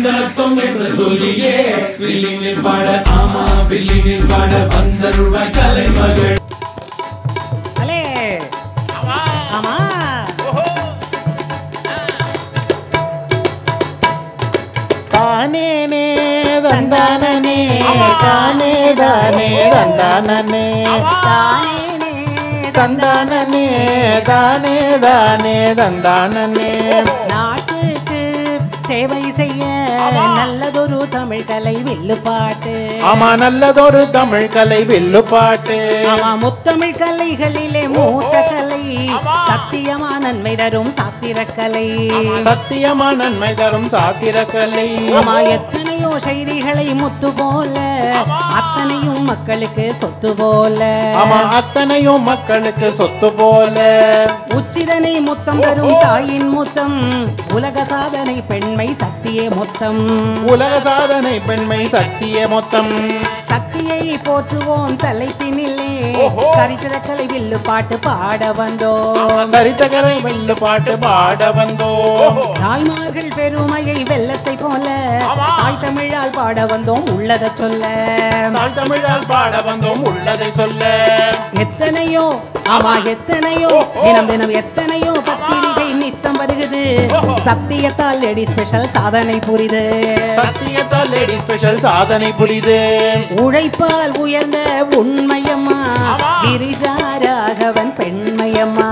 வந்தனத்தோம் என்று சொல்லியே வில்லினில் பாட ஆமா வில்லினில் பாட வந்தருள்வாய் கலைமகள் அலே ஆமா தானேனே தந்தானே தானே தானே தந்தானே தானே தந்தானே தானே தானே தந்தானே நாட்டுக்கு சேவை செய்ய நல்லதொரு தமிழ் கலை வில்லு பாட்டு ஆமா நல்லதொரு தமிழ் கலை வில்லு பாட்டு ஆமா முத்தமிழ் கலைகளிலே மூத்த கலை சத்தியமா நன்மை தரும் சாத்திர கலை சத்தியமா நன்மை தரும் சாத்திர கலை ஆமா எத்தனையோ செய்திகளை முத்து போல அத்தனையும் மக்களுக்கு சொத்து போல ஆமா அத்தனையும் மக்களுக்கு சொத்து போல உச்சிதனை முத்தம் தரும் தாயின் முத்தம் உலக சாதனை பெண்மை சக்தியே மொத்தம் உலக சாதனை பெண்மை சத்திய மொத்தம் சக்தியை போற்றுவோம் தலைப்பினிலே சரித்திர கலை வில்லு பாட்டு பாட வந்தோம் சரித்தகரை வெல்லு பாட்டு பாட வந்தோம் தாய்மார்கள் பெருமையை வெள்ளத்தை போல தாய் தமிழால் பாட வந்தோம் உள்ளத சொல்ல நாள் தமிழால் பாட வந்தோம் உள்ளதை சொல்ல எத்தனையோ ஆமா எத்தனையோ தினம் தினம் எத்தனையோ பத்திரிகை நித்தம் வருகுது சத்தியத்தால் லேடி ஸ்பெஷல் சாதனை புரிது சத்தியத்தால் லேடி ஸ்பெஷல் சாதனை புரிது உழைப்பால் உயர்ந்த உண்மையம்மா கிரிஜா ராகவன் பெண்மையம்மா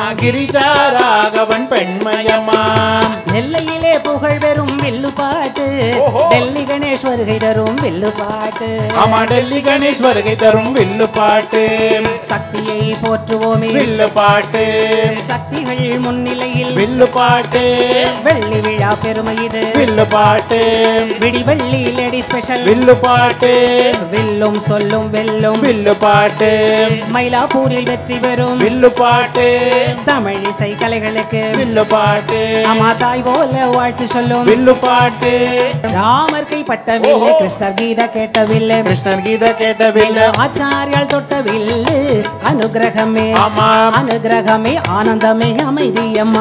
கிரிஜாராகவன் பெண்மயம்மா நெல்லையிலே புகழ் பெறும் வில்லு பாட்டு டெல்லி கணேஷ் வருகை தரும் வில்லு பாட்டு ஆமா டெல்லி கணேஷ் வருகை தரும் வில்லு பாட்டு சக்தியை போற்றுவோமே வில்லு பாட்டு சக்திகள் முன்னிலையில் வில்லு பாட்டு வெள்ளி விழா பெருமை இது வில்லு பாட்டு விடி வெள்ளி லேடி ஸ்பெஷல் வில்லு பாட்டு வில்லும் சொல்லும் வெல்லும் வில்லு பாட்டு மயிலாப்பூரில் வெற்றி பெறும் வில்லு பாட்டு தமிழ் இசை கலைகளுக்கு வில்லு பாட்டு அம்மா தாய் போல வாழ்த்து சொல்லும் வில்லு பாட்டு ராமர் கைப்பட்டவில்லை கிருஷ்ணர் கீத கேட்டவில்லை கிருஷ்ணர் கீத கேட்ட வில்லு ஆச்சாரியால் தொட்டவில்லை அனுகிரகமே ஆமா அனுகிரகமே ஆனந்தமே அமைதியம்மா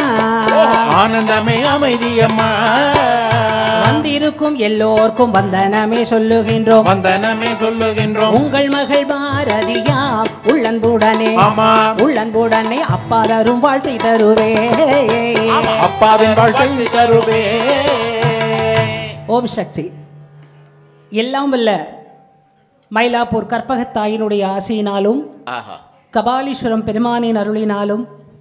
ஆனந்தமே அமைதியம்மா வந்திருக்கும் எல்லோர்க்கும் வந்தனமே சொல்லுகின்றோம் வந்தனமே சொல்லுகின்றோம் உங்கள் மகள் பாரதியா உள்ளன்புடனே ஆமா உள்ளன்புடனே அப்பா தரும் வாழ்த்தை தருவே அப்பாவின் வாழ்க்கை தருவே ஓம் சக்தி எல்லாம் வல்ல மயிலாப்பூர் கற்பகத்தாயினுடைய ஆசையினாலும் ஆஹா கபாலீஸ்வரம் பெருமானின் அருளினாலும்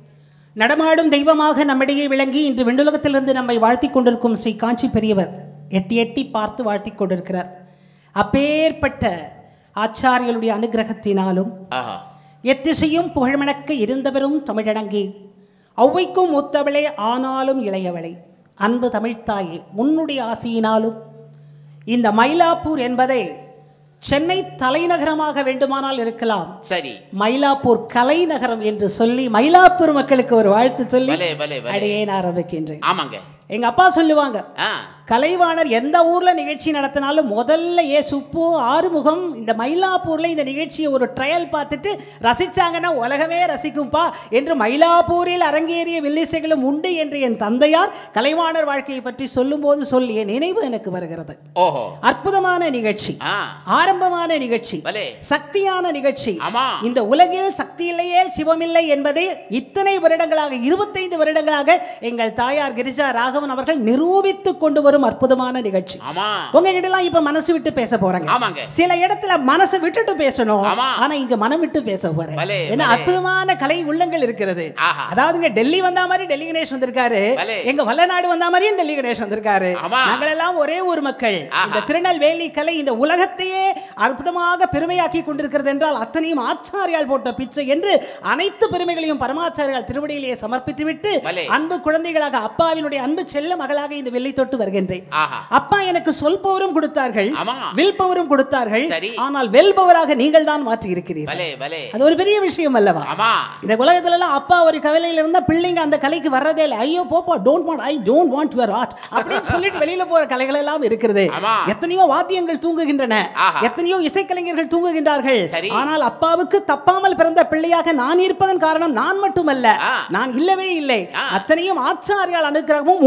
நடமாடும் தெய்வமாக நம்மிடையே விளங்கி இன்று விண்ணுலகத்திலிருந்து நம்மை வாழ்த்திக் கொண்டிருக்கும் ஸ்ரீ காஞ்சி பெரியவர் எட்டி எட்டி பார்த்து வாழ்த்திக் கொண்டிருக்கிறார் அப்பேற்பட்ட ஆச்சாரியர்களுடைய அனுகிரகத்தினாலும் ஆஹா எத்திசையும் புகழ்மணக்க இருந்தவரும் தமிழடங்கி ஔவைக்கும் மூத்தவளே ஆனாலும் இளையவளே அன்பு தமிழ்த்தாயே உன்னுடைய ஆசையினாலும் இந்த மயிலாப்பூர் என்பதை சென்னை தலைநகரமாக வேண்டுமானால் இருக்கலாம் சரி மயிலாப்பூர் கலைநகரம் என்று சொல்லி மயிலாப்பூர் மக்களுக்கு ஒரு வாழ்த்து சொல்லி பலே பலே பலே அடையேன் ஆரம்பிக்கின்றேன் ஆமாங்க எங்க அப்பா சொல்லுவாங்க ஆ கலைவாணர் எந்த ஊர்ல நிகழ்ச்சி நடத்தினாலும் முதல்ல ஏ சுப்பு ஆறுமுகம் இந்த மயிலாப்பூர்ல இந்த நிகழ்ச்சியை ஒரு ட்ரையல் பார்த்துட்டு ரசிச்சாங்கன்னா உலகமே ரசிக்கும்பா என்று மயிலாப்பூரில் அரங்கேறிய வில்லிசைகளும் உண்டு என்று என் தந்தையார் கலைவாணர் வாழ்க்கையை பற்றி சொல்லும்போது சொல்லிய நினைவு எனக்கு வருகிறது ஓஹோ அற்புதமான நிகழ்ச்சி ஆ ஆரம்பமான நிகழ்ச்சி பலே சக்தியான நிகழ்ச்சி ஆமா இந்த உலகில் சக்தி இல்லையே சிவமில்லை என்பதை இத்தனை வருடங்களாக இருபத்தைந்து வருடங்களாக எங்கள் தாயார் கிரிஜா ராகவன் அவர்கள் நிரூபித்துக் கொண்டு வரும் அற்புதமான நிகழ்ச்சி ஆமா உங்ககிட்ட எல்லாம் இப்ப மனசு விட்டு பேச போறாங்க ஆமாங்க சில இடத்துல மனசு விட்டுட்டு பேசணும் ஆமா. ஆனா இங்க மனம் விட்டு பேச போறேன் பலே, ஏன்னா பலே. அற்புதமான கலை உள்ளங்கள் இருக்கிறது ஆஹா. அதாவதுங்க டெல்லி வந்தா மாதிரி டெல்லி கணேஷ் வந்திருக்காரு பலே. எங்க வல்லநாடு வந்தா மாதிரியும் டெல்லி கணேஷ் வந்திருக்காரு ஆமா. நாங்கள் எல்லாம் ஒரே ஊர் மக்கள் ஆஹா. இந்த திருநெல்வேலி கலை இந்த உலகத்தையே அற்புதமாக பெருமையாக்கி கொண்டிருக்கிறது என்றால் அத்தனையும் ஆச்சாரியால் போட்ட பிச்சை என்று அனைத்து பெருமைகளையும் பரமாச்சாரியால் திருவடியிலேயே சமர்ப்பித்துவிட்டு பலே. அன்பு குழந்தைகளாக அப்பாவினுடைய அன்பு செல்ல மகளாக இந்த வெள்ளி தொட்டு வருகின்றேன் ஆஹா அப்பா எனக்கு சொல்பவரும் கொடுத்தார்கள் ஆமா. வில்பவரும் கொடுத்தார்கள் சரி. ஆனால் வெல்பவராக நீங்கள் தான் மாற்றி இருக்கிறீர்கள் பலே பலே அது ஒரு பெரிய விஷயம் அல்லவா ஆமா இந்த உலகத்துல எல்லாம் அப்பா ஒரு கவலையில இருந்தா பிள்ளைங்க அந்த கலைக்கு வர்றதே இல்லை ஐயோ போப்பா don't want I don't want your art அப்படின்னு சொல்லிட்டு வெளியில போற கலைகள் எல்லாம் இருக்கிறது ஆமா. எத்தனையோ வாத்தியங்கள் தூங்குகின்றன ஆஹா. எத்தனையோ இசைக்கலைஞர்கள் தூங்குகின்றார்கள் சரி. ஆனால் அப்பாவுக்கு தப்பாமல் பிறந்த பிள்ளையாக நான் இருப்பதன் காரணம் நான் மட்டுமல்ல ஆ. நான் இல்லவே இல்லை ஆ. அத்தனையும் ஆச்சாரியால் அனுகிரகமும்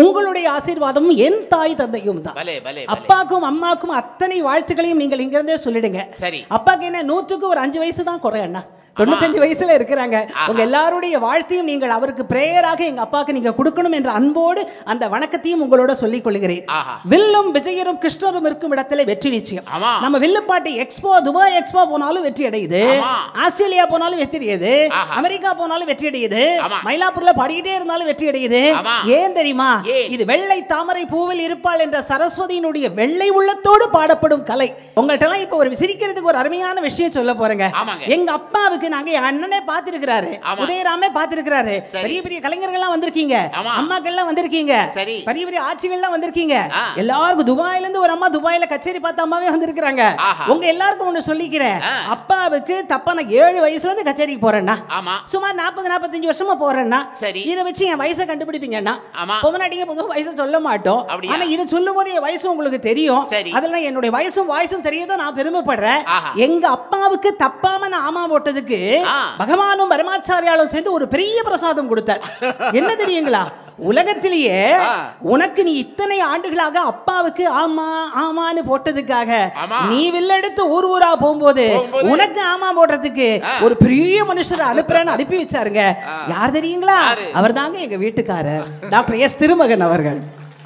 உங்களுடைய ஆசீர்வாதமும் என் தாய் தந்தையும் தான் பலே பலே பலே அப்பாக்கும் அம்மாக்கும் அத்தனை வாழ்த்துக்களையும் நீங்கள் இங்கிருந்தே சொல்லிடுங்க சரி அப்பாக்கு என்ன நூற்றுக்கு ஒரு அஞ்சு வயசு தான் குறை அண்ணா தொண்ணூத்தஞ்சு வயசுல இருக்கிறாங்க உங்க எல்லாருடைய வாழ்த்தையும் நீங்கள் அவருக்கு பிரேயராக எங்க அப்பாக்கு நீங்க கொடுக்கணும் என்ற அன்போடு அந்த வணக்கத்தையும் உங்களோட சொல்லிக் கொள்கிறேன் ஆஹா. வில்லும் விஜயரும் கிருஷ்ணரும் இருக்கும் இடத்துல வெற்றி நிச்சயம் ஆமா. நம்ம வில்லுப்பாட்டு எக்ஸ்போ துபாய் எக்ஸ்போ போனாலும் வெற்றி அடையுது ஆமா. ஆஸ்திரேலியா போனாலும் வெற்றி அடையுது ஆஹா. அமெரிக்கா போனாலும் வெற்றி அடையுது ஆமா. மயிலாப்பூர்ல பாடிக்கிட்டே இருந்தாலும் வெற்றி அடையுது ஆமா. ஏன் தெரியுமா ஏன்? இது வெள்ளை தாமரை பூவில் இருப்பாள் என்ற சரஸ்வதியினுடைய வெள்ளை உள்ளத்தோடு பாடப்படும் கலை உங்கள்ட்ட எல்லாம் இப்ப ஒரு சிரிக்கிறதுக்கு ஒரு அருமையான விஷயம் சொல்ல போறேங்க ஆமாங்க. எங்க அப்பாவுக்கு நாங்க என் அண்ணனே பார்த்திருக்கிறாரு ஆமா. உதயராமே பார்த்திருக்கிறாரு சரி. பெரிய பெரிய கலைஞர்கள்லாம் வந்திருக்கீங்க ஆமா. அம்மாக்கள்லாம் வந்திருக்கீங்க சரி. பெரிய பெரிய ஆட்சிகள்லாம் வந்திருக்கீங்க ஆ. எல்லாருக்கும் துபாயில இருந்து ஒரு அம்மா துபாயில கச்சேரி பார்த்த அம்மாவே வந்திருக்கிறாங்க ஆஹா. உங்க எல்லாருக்கும் ஒண்ணு சொல்லிக்கிறேன் ஆ. அப்பாவுக்கு தப்பா நான் ஏழு வயசுல இருந்து கச்சேரிக்கு போறேன்னா ஆமா சுமார் நாற்பது நாற்பத்தஞ்சு வருஷமா போறேன்னா சரி. இதை வச்சு என் வயசை கண்டுபிடிப்பீங்கன்னா ஆமா. பொம்மநாட்டிங்க பொதுவாக வயசை சொல்ல மாட்டோம் அப்படியா? ஆனா இது சொல்லும் போது என் வயசு உங்களுக்கு தெரியும் சரி. அதெல்லாம் என்னுடைய வயசும் வாய்ஸும் தெரியதான் நான் பெருமைப்படுறேன் ஆஹா. எங்க அப்பாவுக்கு தப்பாம நான் ஆமா போட்டதுக்கு ஆ. பகவானும் பரமாச்சாரியாலும் சேர்ந்து ஒரு பெரிய பிரசாதம் கொடுத்தார் என்ன தெரியுங்களா உலகத்திலேயே ஆ. உனக்கு நீ இத்தனை ஆண்டுகளாக அப்பாவுக்கு ஆமா ஆமான்னு போட்டதுக்காக ஆமா. நீ வில்லெடுத்து ஊர் ஊரா போகும்போது போகும்போது? உனக்கு ஆமா போடுறதுக்கு ஆ. ஒரு பெரிய மனுஷரை அனுப்புறேன்னு அனுப்பி வச்சாருங்க யார் தெரியுங்களா யாரு? அவர் தாங்க எங்க வீட்டுக்காரர் டாக்டர் எஸ் திருமகன் அவர்கள்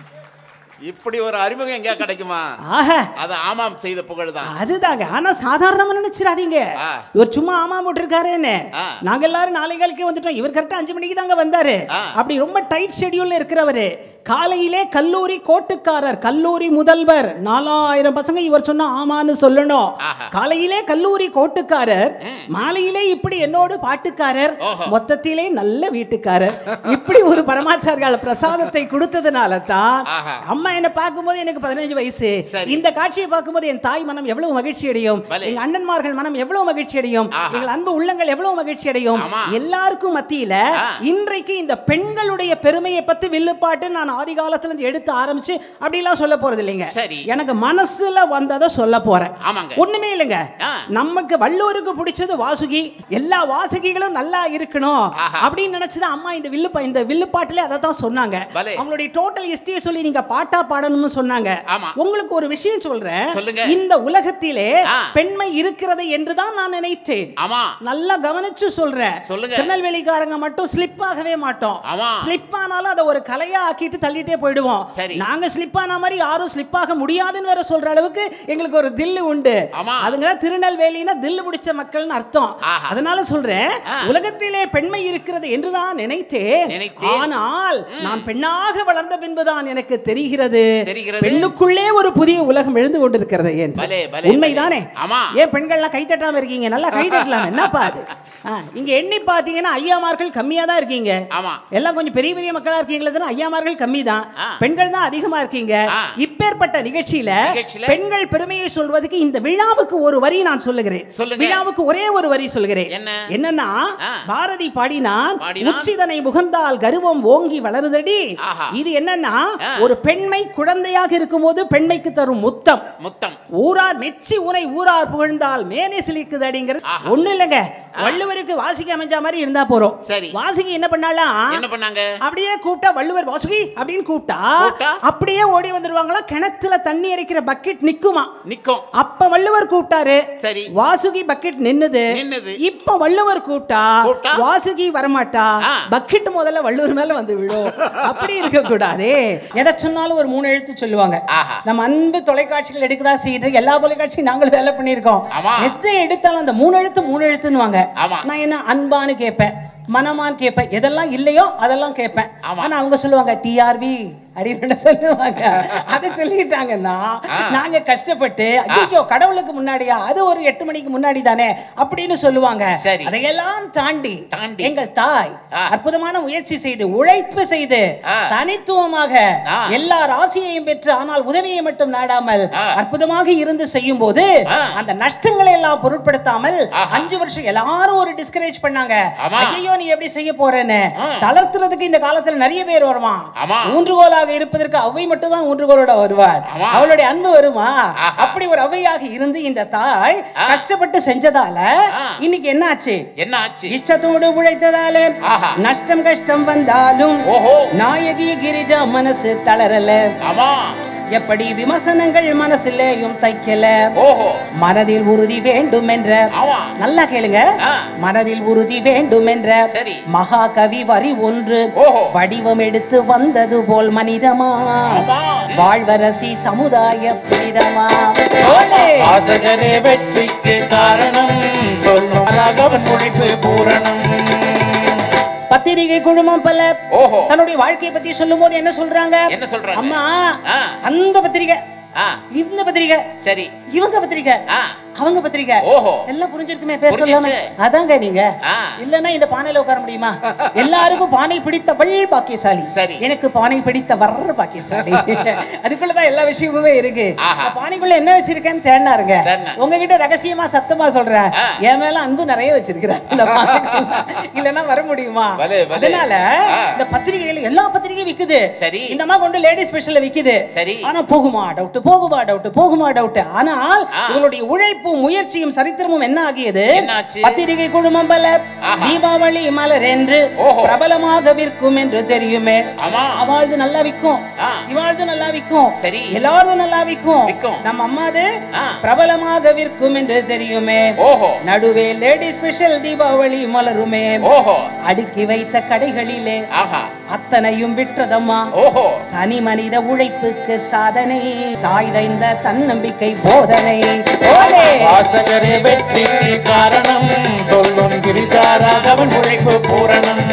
இப்படி ஒரு அறிமுகம் எங்கேயா கிடைக்குமா ஆஹா அது ஆமாம் செய்த புகழ்தான் அதுதாங்க ஆனா சாதாரணமா நினைச்சிடாதீங்க ஆ. இவர் சும்மா ஆமா போட்டிருக்காருன்னு ஆ. நாங்க எல்லாரும் நாளை காலுக்கே வந்துட்டோம் இவர் கரெக்டா அஞ்சு மணிக்கு தாங்க வந்தாரு ஆ. அப்படி ரொம்ப டைட் ஷெட்யூல்ல இருக்கிறவரு காலையிலே கல்லூரி கோட்டுக்காரர் கல்லூரி முதல்வர் நாலாயிரம் பசங்க இவர் சொன்னா ஆமான்னு சொல்லணும் ஆஹா. காலையிலே கல்லூரி கோட்டுக்காரர் மாலையிலே இப்படி என்னோடு பாட்டுக்காரர் ஓஹோ. மொத்தத்திலே நல்ல வீட்டுக்காரர் இப்படி ஒரு பரமாச்சாரியால பிரசாதத்தை கொடுத்ததுனால தான் ஆஹா. அம்மா என்ன பார்க்கும்போது எனக்கு பதினஞ்சு வயசு சரி. இந்த காட்சியை பார்க்கும்போது என் தாய் மனம் எவ்வளவு மகிழ்ச்சி அடையும் பலே. எங்க அண்ணன்மார்கள் மனம் எவ்வளவு மகிழ்ச்சி அடையும் ஆஹா. எங்கள் அன்பு உள்ளங்கள் எவ்வளவு மகிழ்ச்சி அடையும் ஆமா. எல்லாருக்கும் மத்தியில ஆ. இன்றைக்கு இந்த பெண்களுடைய பெருமையை பத்தி வில்லுப்பாட்டு நான் ஆதி காலத்துல இருந்து எடுத்து ஆரம்பிச்சு அப்படிலாம் சொல்ல போறது இல்லைங்க சரி. எனக்கு மனசுல வந்ததை சொல்ல போறேன் ஆமாங்க. ஒண்ணுமே இல்லைங்க ஆ. நமக்கு வள்ளுவருக்கு பிடிச்சது வாசுகி எல்லா வாசுகிகளும் நல்லா இருக்கணும் ஆஹா. அப்படின்னு நினைச்சுதான் அம்மா இந்த வில்லு இந்த வில்லுப்பாட்டுல அதை தான் சொன்னாங்க பலே. அவங்களுடைய டோட்டல் ஹிஸ்டரியை சொல்லி நீங்க பாட்டா பாடணும்னு சொன்னாங்க ஆமா. உங்களுக்கு ஒரு விஷயம் சொல்றேன் சொல்லுங்க. இந்த உலகத்திலே ஆ. பெண்மை இருக்கிறது என்றுதான் நான் நினைத்தேன் ஆமா நல்லா கவனிச்சு சொல்றேன் சொல்லுங்க. திருநெல்வேலிக்காரங்க மட்டும் ஸ்லிப் ஆகவே மாட்டோம் ஆமா. ஸ்லிப் ஆனாலும் அதை ஒரு கலையா ஆக்கிட்டு தள்ளிட்டே போயிடுவோம் சரி. நாங்க ஸ்லிப் ஆன மாதிரி யாரும் ஸ்லிப் ஆக முடியாதுன்னு வேற சொல்ற அளவுக்கு எங்களுக்கு ஒரு தில்லு உண்டு ஆமா. அதுங்க திருநெல்வேலினா தில்லு பிடிச்ச மக்கள்னு அர்த்தம் ஆஹா. அதனால சொல்றேன் ஆ. உலகத்திலே பெண்மை இருக்கிறது என்றுதான் நினைத்தேன் நினைத்தேன். ஆனால் நான் பெண்ணாக வளர்ந்த பின்புதான் எனக்கு தெரிகிறது தெரிகிறது. பெண்ணுக்குள்ளே ஒரு புதிய உலகம் எழுந்து கொண்டிருக்கிறது ஏன் பலே, பலே, உண்மைதானே பலே. ஆமா. ஏன் பெண்கள்லாம் கை தட்டாம இருக்கீங்க நல்லா கை தட்டலாம் என்னப்பா அது ஆ, இங்க எண்ணி பாத்தீங்கன்னா ஐயாமார்கள் கம்மியா தான் இருக்கீங்க ஆமா எல்லாம் கொஞ்சம் பெரிய பெரிய மக்களா இருக்கீங்களே தவிர ஐயாமார்கள் கம்மி தான் ஆ. பெண்கள் தான் அதிகமா இருக்கீங்க ஆ. இப்பேற்பட்ட நிகழ்ச்சியில நிகழ்ச்சியில? பெண்கள் பெருமையை சொல்வதற்கு இந்த விழாவுக்கு ஒரு வரி நான் சொல்லுகிறேன் சொல்லுங்க. விழாவுக்கு ஒரே ஒரு வரி சொல்லுகிறேன் என்ன? என்னன்னா ஆ. பாரதி பாடினான் பாடினான். உச்சிதனை முகந்தால் கர்வம் ஓங்கி வளருதடி ஆஹா. இது என்னன்னா ஆ. ஒரு பெண்மை குழந்தையாக இருக்கும்போது பெண்மைக்கு தரும் முத்தம் முத்தம் ஊரார் மெச்சி உனை ஊரார் புகழ்ந்தால் மேனே சிலிக்குது அப்படிங்கிறது ஆஹா. ஒண்ணு இல்லைங்க வள்ளுவருக்கு வாசிக்கு அமைஞ்ச மாதிரி இருந்தா போறோம் சரி. வாசுகி என்ன பண்ணாலாம் என்ன பண்ணாங்க அப்படியே கூப்பிட்டா வள்ளுவர் வாசுகி அப்படின்னு கூப்பிட்டா கூப்பிட்டா? அப்படியே ஓடி வந்துருவாங்களா கிணத்துல தண்ணி இறைக்கிற பக்கெட் நிக்குமா நிக்கும் அப்ப வள்ளுவர் கூப்பிட்டாரு சரி வாசுகி பக்கெட் நின்னுது நின்னுது. இப்ப வள்ளுவர் கூப்பிட்டா கூப்பிட்டா? வாசுகி வரமாட்டா ஆ. பக்கெட் முதல்ல வள்ளுவர் மேல வந்து விழும் அப்படி இருக்க கூடாதே எதை சொன்னாலும் ஒரு மூணு எழுத்து சொல்லுவாங்க ஆஹா. நம்ம அன்பு தொலைக்காட்சிகள் எடுக்கதா செய்யறது எல்லா தொலைக்காட்சியும் நாங்களும் வேலை பண்ணியிருக்கோம் ஆமா. எதை எடுத்தாலும் அந்த மூணு எழுத்து மூணு எழுத்துன்னுவாங்க ஆமா. நான் என்ன அன்பான்னு கேட்பேன் மனமான்னு கேட்பேன் எதெல்லாம் இல்லையோ அதெல்லாம் கேட்பேன் ஆமா. ஆனா அவங்க சொல்லுவாங்க டிஆர்பி அப்படின்னு சொல்லுவாங்க அதை சொல்லிட்டாங்கன்னா நாங்க கஷ்டப்பட்டு ஐயோ கடவுளுக்கு முன்னாடியா அது ஒரு எட்டு மணிக்கு முன்னாடி தானே அப்படின்னு சொல்லுவாங்க சரி. அதையெல்லாம் தாண்டி தாண்டி. எங்கள் தாய் ஆ. அற்புதமான முயற்சி செய்து உழைப்பு செய்து ஆ. தனித்துவமாக ஆ. எல்லா ராசியையும் பெற்று ஆனால் உதவியை மட்டும் நாடாமல் ஆ. அற்புதமாக இருந்து செய்யும் போது ஆ. அந்த நஷ்டங்களை எல்லாம் பொருட்படுத்தாமல் ஆஹா. அஞ்சு வருஷம் எல்லாரும் ஒரு டிஸ்கரேஜ் பண்ணாங்க ஆமா. ஐயோ நீ எப்படி செய்ய போறேன்னு ஆ. தளர்த்துறதுக்கு இந்த காலத்துல நிறைய பேர் வருவான் ஆமா. ஊன்றுகோலாக ஊன்றுகோலாக இருப்பதற்கு அவை மட்டும் தான் ஊன்றுகோலோட வருவார் ஆமா. அவளுடைய அன்பு வருமா ஆஹா. அப்படி ஒரு அவையாக இருந்து இந்த தாய் ஆ. கஷ்டப்பட்டு செஞ்சதால ஆ. இன்னைக்கு என்ன ஆச்சு என்ன ஆச்சு இஷ்டத்தோடு உழைத்ததால ஆஹா. நஷ்டம் கஷ்டம் வந்தாலும் ஓஹோ நாயகி கிரிஜா மனசு தளரல ஆமா எப்படி விமர்சனங்கள் மனசுலயும் தைக்கல ஓஹோ மனதில் உறுதி வேண்டும் என்ற ஆமா நல்லா கேளுங்க ஆ. மனதில் உறுதி வேண்டும் என்ற சரி. மகாகவி வரி ஒன்று ஓஹோ. வடிவம் எடுத்து வந்தது போல் மனிதமா ஆமா வாழ்வரசி சமுதாய புனிதமா ஓலே! வாசகரே வெற்றிக்கு காரணம் சொல்லும் ராகவன் உழைப்பு பூரணம் பத்திரிகை குழுமம் பல ஓஹோ தன்னுடைய வாழ்க்கையை பத்தி சொல்லும் போது என்ன சொல்றாங்க என்ன சொல்றாங்க? அம்மா ஆ. அந்த பத்திரிகை ஆ இந்த பத்திரிகை சரி இவங்க பத்திரிகை ஆ அவங்க பத்திரிக்கை ஓஹோ. எல்லாம் புரிஞ்சிருக்குமே பேர் புரிஞ்சிருச்சு. சொல்லாம அதாங்க நீங்க ஆ. இல்லன்னா இந்த பானையில உட்கார முடியுமா எல்லாருக்கும் பானை பிடித்தவள் பாக்கியசாலி சரி. எனக்கு பானை பிடித்தவர் பாக்கியசாலி அதுக்குள்ளதான் எல்லா விஷயமுமே இருக்கு ஆஹா. இந்த பானைக்குள்ள என்ன வச்சிருக்கேன்னு தேடினாருங்க தேடினார். உங்ககிட்ட ரகசியமா சத்தமா சொல்றேன் ஆ. என் மேல அன்பு நிறைய வச்சிருக்கிறேன் இந்த பானைக்குள்ள. இல்லன்னா வர முடியுமா பலே, பலே. அதனால ஆ. இந்த பத்திரிகைகள் எல்லா பத்திரிகையும் விக்குது சரி. இந்த அம்மா கொண்டு லேடி ஸ்பெஷல்ல விக்குது சரி. ஆனா போகுமா டவுட் போகுமா டவுட் போகுமா டவுட் ஆனால் ஆ. இவங்களுடைய உழைப்பும் முயற்சியும் சரித்திரமும் என்ன ஆகியது என்னாச்சு? பத்திரிகை குழுமம் பல ஆஹா. தீபாவளி மலர் என்று ஓஹோ. பிரபலமாக விற்கும் என்று தெரியுமே ஆமா அவாழ்து நல்லா விற்கும் ஆ. இவாழ்து நல்லா விற்கும் சரி. எல்லாரும் நல்லா விற்கும் விக்கும். நம்ம அம்மாது ஆ. பிரபலமாக விற்கும் என்று தெரியுமே ஓஹோ நடுவே லேடி ஸ்பெஷல் தீபாவளி மலருமே ஓஹோ அடுக்கி வைத்த கடைகளிலே ஆஹா அத்தனையும் விற்றதம்மா ஓஹோ தனி மனித உழைப்புக்கு சாதனை தாய் தைந்த தன்னம்பிக்கை போதனை ஓலே! வாசகரே வெற்றிக்கு காரணம் சொல்லும் கிரிஜா ராகவன் உழைப்பு பூரணம்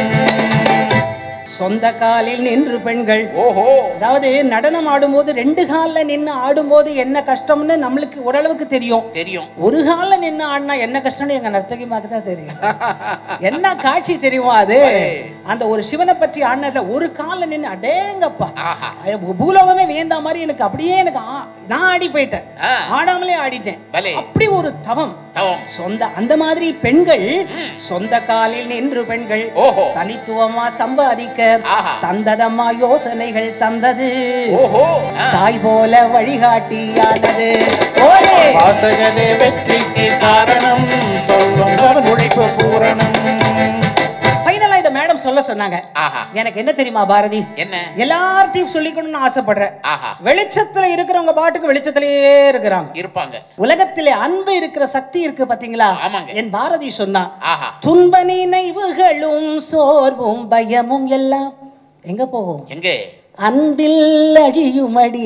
சொந்த காலில் நின்று பெண்கள் ஓஹோ அதாவது நடனம் ஆடும்போது ரெண்டு கால்ல நின்னு ஆடும்போது என்ன கஷ்டம்னு நம்மளுக்கு ஓரளவுக்கு தெரியும் தெரியும் ஒரு கால்ல நின்னு ஆடினா என்ன கஷ்டம்னு எங்க நர்த்தகிமாக்கு தான் தெரியும் என்ன காட்சி தெரியுமா அது அந்த ஒரு சிவனை பற்றி ஆடினதுல ஒரு கால்ல நின்னு அடேங்கப்பா ஆஹா ஐயோ, பூலோகமே வியந்தா மாதிரி எனக்கு அப்படியே எனக்கு ஆ- நான் ஆடி போயிட்டேன் ஆ. ஆடாமலே ஆடிட்டேன் பலே. அப்படி ஒரு தவம் தவம் சொந்த அந்த மாதிரி பெண்கள் சொந்த காலில் நின்று பெண்கள் ஓஹோ தனித்துவமா சம்பாதிக்க ஆஹா. தந்ததம்மா யோசனைகள் தந்தது ஓஹோ ஆ. தாய் போல வழிகாட்டியானது ஓலே! வாசகரே வெற்றிக்கு காரணம் சொல்லும் அவன் உழைப்பு பூரணம் ஃபைனலா இத மேடம் சொல்ல சொன்னாங்க ஆஹா எனக்கு என்ன தெரியுமா பாரதி என்ன எல்லார்ட்டையும் சொல்லிக்கணும்னு ஆசைப்படுறேன் ஆஹா வெளிச்சத்துல இருக்கிறவங்க பாட்டுக்கு வெளிச்சத்திலேயே இருக்கிறாங்க இருப்பாங்க உலகத்திலே அன்பு இருக்கிற சக்தி இருக்கு பாத்தீங்களா ஆமாங்க. என் பாரதி சொன்னான் ஆஹா துன்ப நினைவுகளும் சோர்வும் பயமும் எல்லாம் எங்க போகும் எங்கே அன்பில் அழியுமடி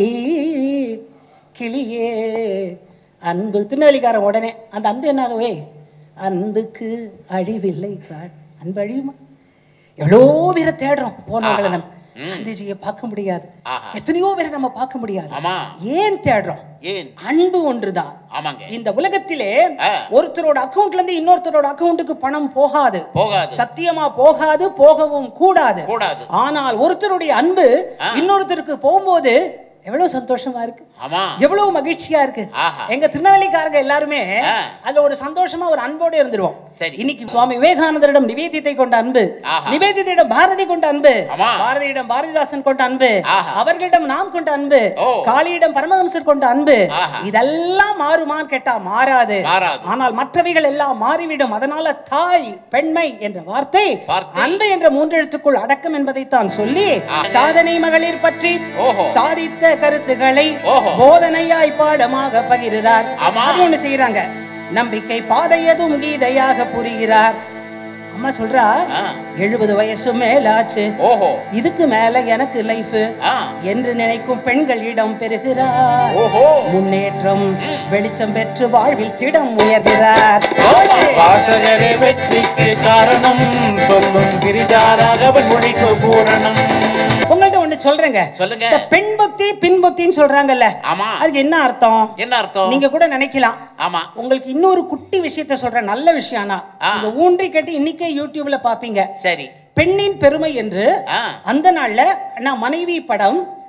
கிளியே அன்பு திருநெல்வேலிக்காரன் உடனே அந்த அன்பு என்னாகவே அன்புக்கு அழிவில்லை காட் அன்பு அழியுமா எவ்வளோ பேரை தேடுறோம் போனவங்களை நம்ம காந்திஜியை பார்க்க முடியாது ஆஹா. எத்தனையோ பேரை நம்ம பார்க்க முடியாது ஆமா ஏன் தேடுறோம் ஏன் அன்பு ஒன்றுதான் ஆமாங்க இந்த உலகத்திலே ஆ. ஒருத்தரோட அக்கவுண்ட்ல இருந்து இன்னொருத்தரோட அக்கவுண்ட்டுக்கு பணம் போகாது போகாது சத்தியமா போகாது போகவும் கூடாது கூடாது ஆனால் ஒருத்தருடைய அன்பு ஆ. இன்னொருத்தருக்கு போகும்போது எவ்வளவு சந்தோஷமா இருக்கு ஆமா எவ்வளவு மகிழ்ச்சியா இருக்கு ஆஹா. எங்க திருநெல்வேலிக்காரங்க எல்லாருமே ஆ. அதுல ஒரு சந்தோஷமா ஒரு அன்போட இருந்துருவோம் சரி. இன்னைக்கு சுவாமி விவேகானந்தரிடம் நிவேதித்தை கொண்ட அன்பு ஆஹா. நிவேதிதையிடம் பாரதி கொண்ட அன்பு ஆமா. பாரதியிடம் பாரதிதாசன் கொண்ட அன்பு ஆஹா. அவர்களிடம் நாம் கொண்ட அன்பு ஓ. காளியிடம் பரமஹம்சர் கொண்ட அன்பு ஆஹா. இதெல்லாம் மாறுமான்னு கேட்டா மாறாது மாறாது. ஆனால் மற்றவைகள் எல்லாம் மாறிவிடும் அதனால தாய் பெண்மை என்ற வார்த்தை வார்த்தை. அன்பு என்ற மூன்றெழுத்துக்குள் அடக்கம் என்பதைத்தான் சொல்லி ஆஹா. சாதனை மகளிர் பற்றி ஓஹோ. சாதித்த கருத்துக்களை ஓஹோ. போதனையாய் பாடமாக பகிர்கிறார் ஆமா. அது ஒண்ணு செய்யறாங்க நம்பிக்கை பாதையதும் கீதையாக புரிகிறார் அம்மா சொல்றா ஆ. எழுபது வயசு மேலாச்சு ஓஹோ இதுக்கு மேல எனக்கு லைஃப் ஆ என்று நினைக்கும் பெண்கள் இடம் பெறுகிறார் ஓஹோ முன்னேற்றம் வெளிச்சம் பெற்று வாழ்வில் திடம் உயர்கிறார் வாசகரே வெற்றிக்கு காரணம் சொல்லும் கிரிஜா ராகவன் உழைப்பு பூரணம் உங்கள்ட்ட ஒண்ணு சொல்றேங்க சொல்லுங்க இந்த பெண் புத்தி பின் புத்தின்னு சொல்றாங்கல்ல ஆமா அதுக்கு என்ன அர்த்தம் என்ன அர்த்தம் நீங்க கூட நினைக்கலாம் ஆமா உங்களுக்கு இன்னொரு குட்டி விஷயத்த சொல்றேன் நல்ல விஷயம்னா ஆ. நீங்க ஊன்றி கேட்டு இன்னைக்கே யூடியூப்ல பாப்பீங்க சரி பெண்ணின் பெருமை என்று ஆ அந்த நாள்ல நான் மனைவி படம்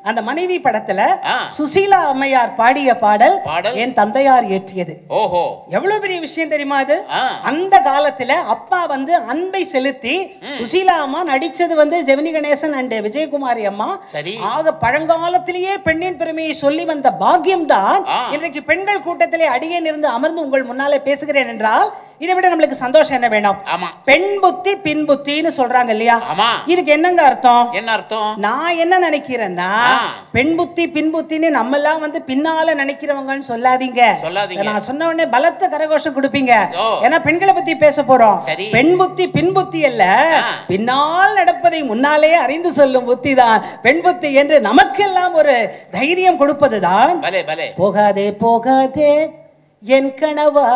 அந்த மனைவி படத்துல ஆ. சுசீலா அம்மையார் பாடிய பாடல் பாடல்? என் தந்தையார் இயற்றியது ஓஹோ எவ்வளவு பெரிய விஷயம் தெரியுமா அது ஆ. அந்த காலத்துல அப்பா வந்து அன்பை செலுத்தி சுசீலா அம்மா நடிச்சது வந்து ஜெமினி கணேசன் அண்ட் விஜயகுமாரி அம்மா சரி. ஆக பழங்காலத்திலேயே பெண்ணின் பெருமையை சொல்லி வந்த பாக்கியம் தான் ஆ. இன்றைக்கு பெண்கள் கூட்டத்திலே அடியேன் இருந்து அமர்ந்து உங்கள் முன்னாலே பேசுகிறேன் என்றால் இதை விட நம்மளுக்கு சந்தோஷம் என்ன வேணும் ஆமா பெண் புத்தி பின் புத்தின்னு சொல்றாங்க இல்லையா ஆமா இதுக்கு என்னங்க அர்த்தம் என்ன அர்த்தம் நான் என்ன நினைக்கிறேன்னா ஆ. பெண் புத்தி பின் புத்தின்னு நம்ம எல்லாம் வந்து பின்னால நினைக்கிறவங்கன்னு சொல்லாதீங்க சொல்லாதீங்க. நான் சொன்ன உடனே பலத்த கரகோஷம் கொடுப்பீங்க ஓ. ஏன்னா பெண்களை பத்தி பேச போறோம் சரி. பெண் புத்தி பின் புத்தி அல்ல ஆ. பின்னால் நடப்பதை முன்னாலே அறிந்து சொல்லும் புத்தி தான் பெண் புத்தி என்று நமக்கெல்லாம் ஒரு தைரியம் கொடுப்பதுதான் பலே பலே போகாதே போகாதே என் கனவா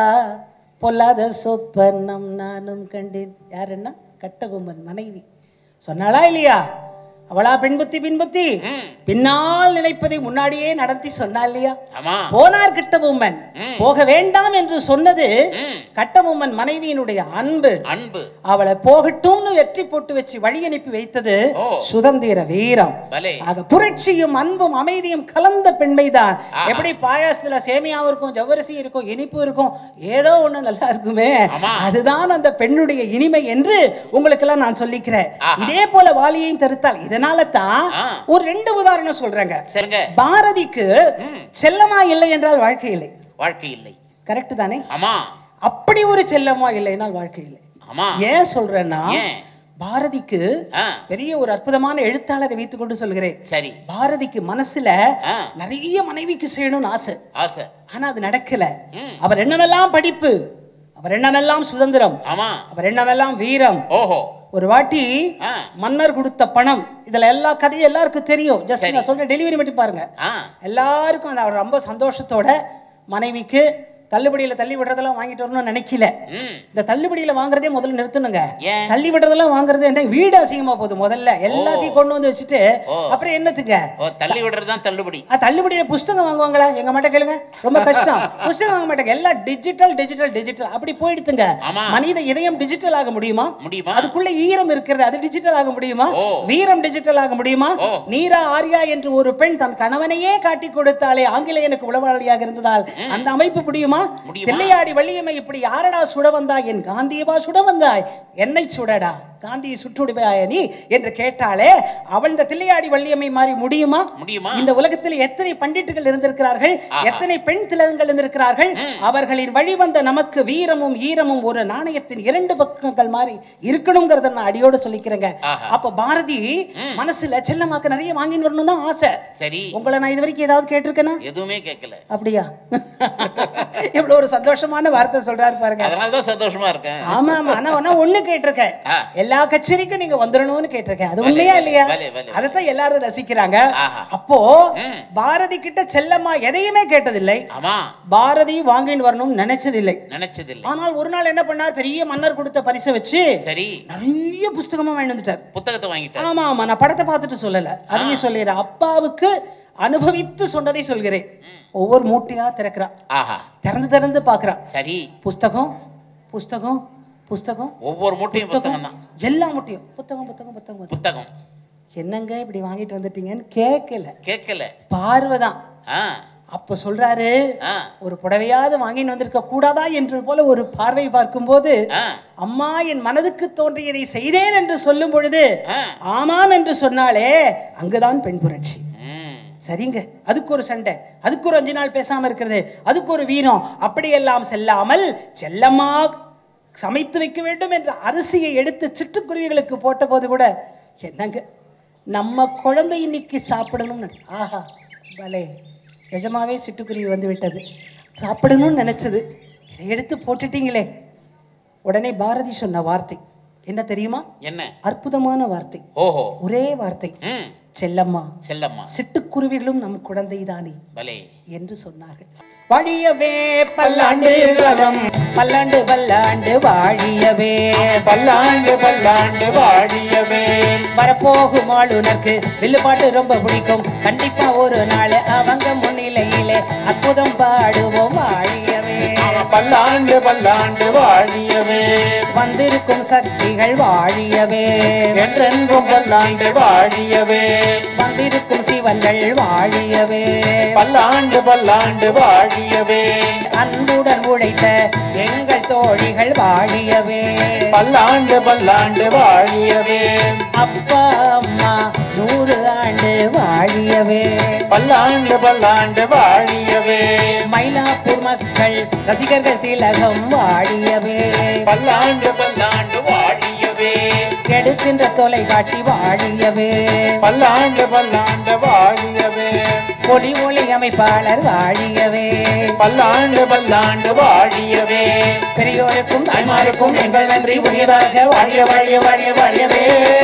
பொல்லாத சொப்பனம் நானும் கண்டேன் யாருன்னா கட்டபொம்மன் மனைவி சொன்னாளா இல்லையா அவளா பெண்புத்தி பின்புத்தி ம். பின்னால் நினைப்பதை முன்னாடியே நடத்தி சொன்னா இல்லையா ஆமா போனார் கட்டபொம்மன் ம். போக வேண்டாம் என்று சொன்னது ம். கட்டபொம்மன் மனைவியினுடைய அன்பு அன்பு அவளை போகட்டும்னு வெற்றி போட்டு வச்சு வழி அனுப்பி வைத்தது ஓ. சுதந்திர வீரம் பலே ஆக புரட்சியும் அன்பும் அமைதியும் கலந்த பெண்மைதான் ஆஹா. எப்படி பாயாசத்துல சேமியாவும் இருக்கும் ஜவ்வரிசி இருக்கும் இனிப்பு இருக்கும் ஏதோ ஒண்ணு நல்லா இருக்குமே ஆமா. அதுதான் அந்த பெண்ணுடைய இனிமை என்று உங்களுக்கு எல்லாம் நான் சொல்லிக்கிறேன் ஆஹா. இதே போல வாலியையும் தருத்தால் இதனால தான் ஆ. ஒரு ரெண்டு உதாரணம் சொல்றேங்க சரிங்க பாரதிக்கு ம். செல்லமா இல்லை என்றால் வாழ்க்கை இல்லை வாழ்க்கை இல்லை கரெக்ட் தானே ஆமா அப்படி ஒரு செல்லமா இல்லை என்றால் வாழ்க்கை இல்லை ஆமா ஏன் சொல்றேன்னா ஏன் பாரதிக்கு ஆ, பெரிய ஒரு அற்புதமான எழுத்தாளரை வைத்துக் கொண்டு சொல்கிறேன் சரி பாரதிக்கு மனசுல ஆ. நிறைய மனைவிக்கு செய்யணும்னு ஆசை ஆசை ஆனா அது நடக்கல ம். அவர் எண்ணமெல்லாம் படிப்பு அவர் எண்ணமெல்லாம் சுதந்திரம் ஆமா அவர் எண்ணமெல்லாம் வீரம் ஓஹோ ஒரு வாட்டி ஆ மன்னர் கொடுத்த பணம் இதுல எல்லா கதையும் எல்லாருக்கும் தெரியும் ஜஸ்ட் சரி. நான் சொல்றேன் டெலிவரி மட்டும் பாருங்க ஆ எல்லாருக்கும் அந்த அவர் ரொம்ப சந்தோஷத்தோட மனைவிக்கு தள்ளுபடியில தள்ளி விடுறதெல்லாம் வாங்கிட்டு வரணும்னு நினைக்கல ம் இந்த தள்ளுபடியில வாங்குறதே முதல்ல நிறுத்தணுங்க ஏன்? தள்ளி விடுறதெல்லாம் வாங்குறது என்ன வீடு அசிங்கமா போகுது முதல்ல எல்லாத்தையும் கொண்டு வந்து வச்சுட்டு ஓ. அப்புறம் என்னத்துக்கு ஓ தள்ளி விடுறது தான் தள்ளுபடி ஆ, தள்ளுபடியில புஸ்தகம் வாங்குவாங்களா எங்க மாட்ட கேளுங்க ரொம்ப கஷ்டம் புஸ்தகம் வாங்க மாட்டாங்க எல்லாம் டிஜிட்டல் டிஜிட்டல் டிஜிட்டல் அப்படி போயிடுத்துங்க ஆமா. மனித இதயம் டிஜிட்டல் ஆக முடியுமா முடியுமா அதுக்குள்ள ஈரம் இருக்கிறது அது டிஜிட்டல் ஆக முடியுமா ஓ. வீரம் டிஜிட்டல் ஆக முடியுமா ஓ. நீரா ஆர்யா என்று ஒரு பெண் தன் கணவனையே காட்டி கொடுத்தாலே ஆங்கிலேயனுக்கு உளவாளியாக இருந்ததால் அந்த அமைப்பு முடியுமா முடியுமா? தில்லையாடி வள்ளியம்மை இப்படி யாரடா சுட வந்தாய் என் காந்தியவா சுட வந்தாய் என்னை சுடடா காந்தியை சுட்டுடுவாய நீ என்று கேட்டாலே அவள் இந்த தில்லையாடி வள்ளியம்மை மாறி முடியுமா முடியுமா இந்த உலகத்தில் எத்தனை பண்டிட்டுகள் இருந்திருக்கிறார்கள் ஆஹா. எத்தனை பெண் திலகங்கள் இருந்திருக்கிறார்கள் அவர்களின் வழிவந்த நமக்கு வீரமும் ஈரமும் ஒரு நாணயத்தின் இரண்டு பக்கங்கள் மாதிரி இருக்கணுங்கிறத நான் அடியோடு சொல்லிக்கிறேங்க ஆஹா. அப்ப பாரதி மனசுல செல்லமாக்க நிறைய வாங்கின்னு வரணும் தான் ஆசை சரி உங்களை நான் இது வரைக்கும் ஏதாவது கேட்டிருக்கேனா எதுவுமே கேட்கல அப்படியா எவ்வளவு ஒரு சந்தோஷமான வார்த்தை சொல்றாரு பாருங்க அதனால தான் சந்தோஷமா இருக்கேன் ஆமா ஆமா ஆனா ஒண்ணு ஒண்ணு கேட்டிருக்கேன் ஆ. எல்லா கச்சேரிக்கும் நீங்க வந்துடணும்னு கேட்டிருக்கேன் அது வலே, உண்மையா வலே, இல்லையா வலே, வலே. அதைத்தான் எல்லாரும் ரசிக்கிறாங்க ஆஹா. அப்போ ம். பாரதி கிட்ட செல்லம்மா எதையுமே கேட்டதில்லை ஆமா பாரதியும் வாங்கிட்டு வரணும்னு நினைச்சதில்லை நினைச்சதில்லை ஆனால் ஒரு நாள் என்ன பண்ணார் பெரிய மன்னர் கொடுத்த பரிசை வச்சு சரி நிறைய புஸ்தகமா வாங்கிட்டு வந்துட்டார் புத்தகத்தை வாங்கிட்டேன் ஆமா ஆமா நான் படத்தை பார்த்துட்டு சொல்லல அதையும் சொல்லிடுறேன் அப்பாவுக்கு அனுபவித்து சொன்னதை சொல்கிறேன் ஒவ்வொரு மூட்டையா திறக்கிறா ஆஹா திறந்து திறந்து பார்க்கறா சரி புஸ்தகம் புஸ்தகம் புஸ்தகம் ஒவ்வொரு மூட்டையும் புத்தகம் தான் எல்லா முட்டையும் புத்தகம் புத்தகம் புத்தகம் புத்தகம். புத்தகம் என்னங்க இப்படி வாங்கிட்டு வந்துட்டீங்கன்னு கேட்கல கேட்கல பார்வைதான் ஆ அப்ப சொல்றாரு ஆ ஒரு புடவையாவது வாங்கிட்டு வந்திருக்க கூடாதா என்று போல ஒரு பார்வை பார்க்கும்போது ஆ அம்மா என் மனதுக்கு தோன்றியதை செய்தேன் என்று சொல்லும் பொழுது ஆ ஆமாம் என்று சொன்னாலே அங்குதான் பெண் புரட்சி ம் சரிங்க அதுக்கு ஒரு சண்டை அதுக்கு ஒரு அஞ்சு நாள் பேசாம இருக்கிறது அதுக்கு ஒரு வீரம் அப்படியெல்லாம் செல்லாமல் செல்லம்மா சமைத்து வைக்க வேண்டும் என்ற அரிசியை எடுத்து சிட்டுக்குருவிகளுக்கு போட்ட போது கூட என்னங்க நம்ம குழந்தை இன்னைக்கு சாப்பிடணும்னு ஆஹா பலே நிஜமாவே சிட்டுக்குருவி வந்து விட்டது சாப்பிடணும்னு நினைச்சது இதை எடுத்து போட்டுட்டீங்களே உடனே பாரதி சொன்ன வார்த்தை என்ன தெரியுமா என்ன அற்புதமான வார்த்தை ஓஹோ ஒரே வார்த்தை ம் செல்லம்மா செல்லம்மா சிட்டுக்குருவிகளும் நம் குழந்தைதானே பலே என்று சொன்னார்கள் வாழியவே பல்லாண்டு காலம் பல்லாண்டு பல்லாண்டு வாழியவே பல்லாண்டு பல்லாண்டு வாழியவே வரப்போகும் ஆளுநருக்கு வில்லுப்பாட்டு ரொம்ப பிடிக்கும் கண்டிப்பா ஒரு நாள் அவங்க முன்னிலையிலே அற்புதம் பாடுவோம் வாழியவே பல்லாண்டு பல்லாண்டு வாழியவே வந்திருக்கும் சக்திகள் வாழியவே என்றென்றும் பல்லாண்டு வாழியவே வந்திருக்கும் சிவங்கள் வாழியவே பல்லாண்டு பல்லாண்டு வாழியவே அன்புடன் உழைத்த எங்கள் தோழிகள் வாழியவே பல்லாண்டு பல்லாண்டு வாழியவே அப்பா அம்மா நூறு ஆண்டு வாழியவே பல்லாண்டு பல்லாண்டு வாழியவே மயிலாப்பூர் மக்கள் ரசிகர்கள் திலகம் வாழியவே பல்லாண்டு பல்லாண்டு வாழியவே கெடுக்கின்ற தொலைக்காட்சி வாழியவே பல்லாண்டு பல்லாண்டு வாழியவே ஒளி ஒளி அமைப்பாளர் வாழியவே பல்லாண்டு பல்லாண்டு வாழியவே பெரியோருக்கும் தாய்மாருக்கும் எங்கள் நன்றி உரியதாக வாழிய வாழிய வாழிய வாழியவே